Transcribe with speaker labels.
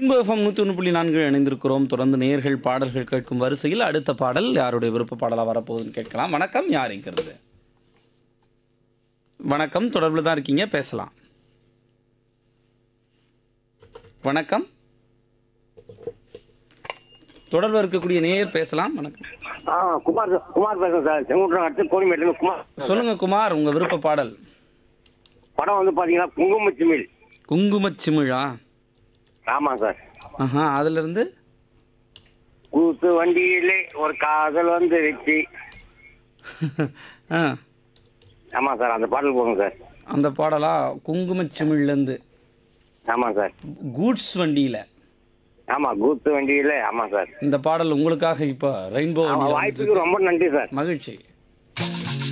Speaker 1: rainbow FM நூற்றி ஒன்று புள்ளி நான்கு இணைந்திருக்கிறோம் தொடர்ந்து நேர்கள் பாடல்கள் கேட்கும் வரிசையில் அடுத்த பாடல் யாருடைய விருப்ப பாடலாக வரப்போகுதுன்னு கேட்கலாம் வணக்கம் யார் இருக்கிறது வணக்கம் தொடர்பில் தான் இருக்கீங்க பேசலாம் வணக்கம் தொடர்பில் இருக்கக்கூடிய நேயர் பேசலாம் வணக்கம்
Speaker 2: ஆ குமார் குமார் பேசுறேன் சார் செங்குன்றம் அடுத்து கோடிமேட்டில் குமார்
Speaker 1: சொல்லுங்க குமார் உங்க விருப்ப பாடல்
Speaker 2: படம் வந்து பார்த்தீங்கன்னா குங்குமச்சிமிழ்
Speaker 1: குங்குமச்சிமிழா
Speaker 2: ஆமாம் சார்
Speaker 1: ஆஹா அதுல இருந்து
Speaker 2: கூத்து வண்டியிலே ஒரு காதல் வந்துருச்சு
Speaker 1: ஆ
Speaker 2: ஆமாம் சார் அந்த பாடல் போங்க சார்
Speaker 1: அந்த பாடலா குங்குமச்சிமிழ்லேருந்து
Speaker 2: ஆமாம் சார்
Speaker 1: கூட்ஸ் வண்டியில
Speaker 2: ஆமாம் கூத்து வண்டியிலே ஆமாம் சார்
Speaker 1: இந்த பாடல் உங்களுக்காக இப்போ ரெயின்போ
Speaker 2: ஆமா,
Speaker 1: வண்டியில
Speaker 2: வாய்ப்புக்கு ரொம்ப நன்றி சார்
Speaker 1: மகிழ்ச்சி